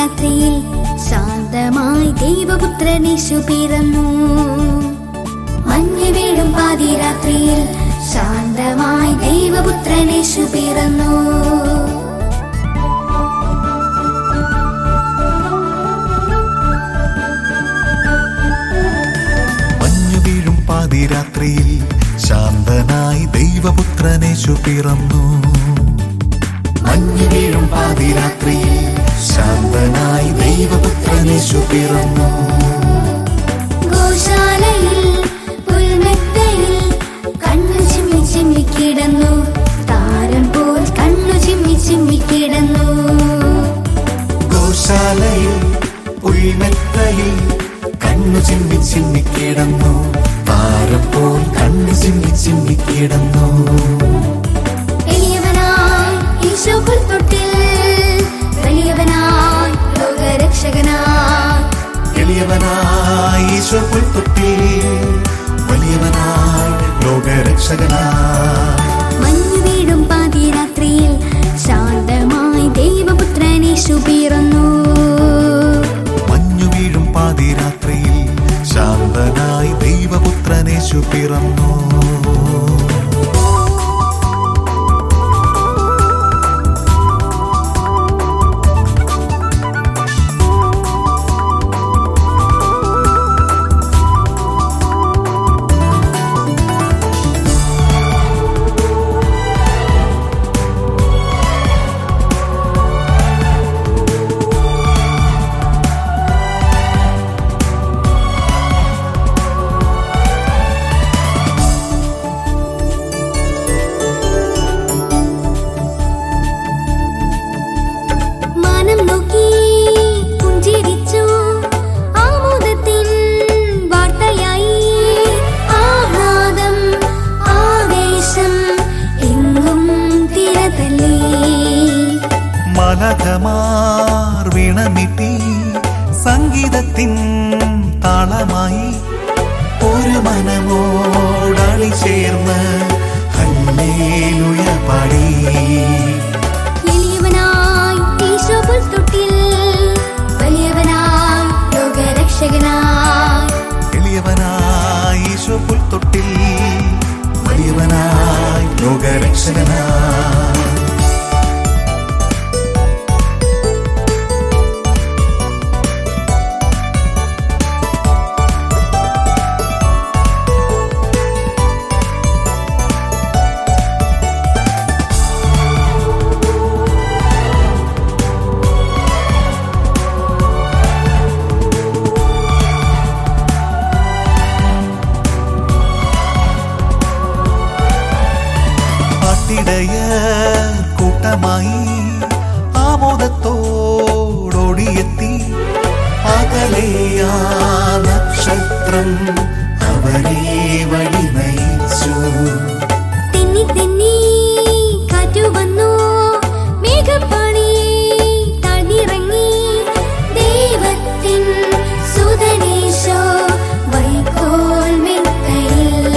പാതിരാത്രിയിൽ ശാന്തമായി ദൈവപുത്രനേശു പിറന്നു മഞ്ഞു വീഴും പാതിരാത്രിയിൽ ശാന്തമായി ദൈവപുത്രനേശു പിറന്നു മഞ്ഞു വീഴും പാതിരാത്രിയിൽ ശാന്തനായി ദൈവപുത്രനേശു പിറന്നു മഞ്ഞു വീഴും പാതിരാത്രിയിൽ ശാന്തനായി ദൈവപുത്രനേശു പിറന്നു ഗോശാലയിൽ പുൽമെത്തയിൽ കണ്ണു ചിമ്മി ചിമ്മി കിടന്നു താരം പോൽ കണ്ണു ചിമ്മി ചിമ്മി കിടന്നു ഗോശാലയിൽ പുൽമെത്തയിൽ കണ്ണു ചിമ്മി ചിമ്മി കിടന്നു താരപ്പോൾ കണ്ണു ചിമ്മി ചിമ്മി കിടന്നു എളിയവനായി ഈശോ പുൽത്തൊട്ടിൽ വലിയവനായി ലോകരക്ഷകനായി എളിയവനായി ഈശോ പുൽത്തൊട്ടിൽ വലിയവനായി ലോകരക്ഷകനായി മഞ്ഞു വീടും പാതിരാത്രിയിൽ ശാന്തമായി ദൈവപുത്രനേശു പിറന്നു മഞ്ഞു വീഴും പാതിരാത്രിയിൽ ശാന്തനായി ദൈവപുത്രനേശു പിറന്നു മാനം നോക്കി പുഞ്ചിരിച്ചു ആമോദത്തിൻ വാർത്തയായി ആഹ്ലാദം ആവേശം എങ്ങും തിരതല്ലേ മലകമാർ വീണമിട്ടി സംഗീതത്തിൻ താളമായി ഒരു മനമോടളി ചേർന്ന് ഹല്ലേലൂയ പാടി എളിയവനായി ഈശോ പുൽത്തൊട്ടിൽ വലിയവനായി ലോകരക്ഷകനായി എളിയവനായി ഈശോ പുൽത്തൊട്ടിൽ വലിയവനായി ലോകരക്ഷകനായി പാട്ടിടയ കൂട്ടമായി ആമോദത്തോടോടിയെത്തി അകലെയാ നക്ഷത്രം അവരെ വഴി നയിച്ചു തെന്നി തെന്നി കാറ്റു വന്നു മേഘപ്പാളി താഴ്ന്നിറങ്ങി ദൈവത്തിൻ സുതനീശോ വൈക്കോൽ മെത്തയിൽ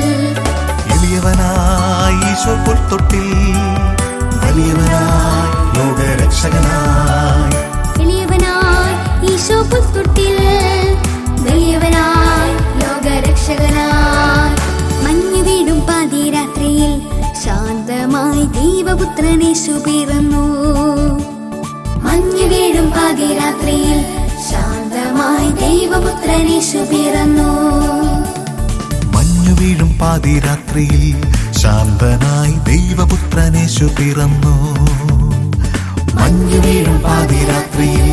എളിയവനായി ഈശോ പുൽത്തൊട്ടിൽ വലിയവനായി ലോകരക്ഷകനായി എളിയവനായി ഈശോ പുൽത്തൊട്ടിൽ വലിയവനായി ലോകരക്ഷകനായി മഞ്ഞു വീടും പാതിരാത്രിയിൽ ശാന്തമായി ദൈവപുത്രനേശു പിറന്നു മഞ്ഞു വീഴും പാതിരാത്രിയിൽ ശാന്തമായി ദൈവപുത്രനേശു പിറന്നു മഞ്ഞു വീഴും പാതിരാത്രിയിൽ ശാന്തനായി ദൈവപുത്രനേശു പിറന്നു മഞ്ഞു വീഴും പാതിരാത്രിയിൽ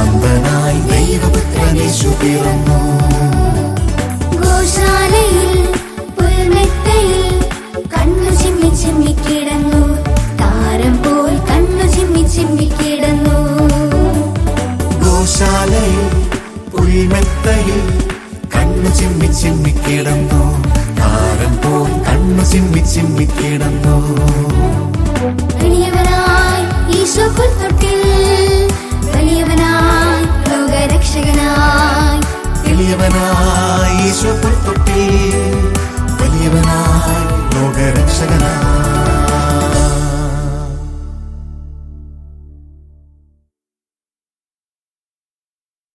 ശാന്തനായി ദൈവപുത്രനേശു പിറന്നു ഗോശാലയിൽ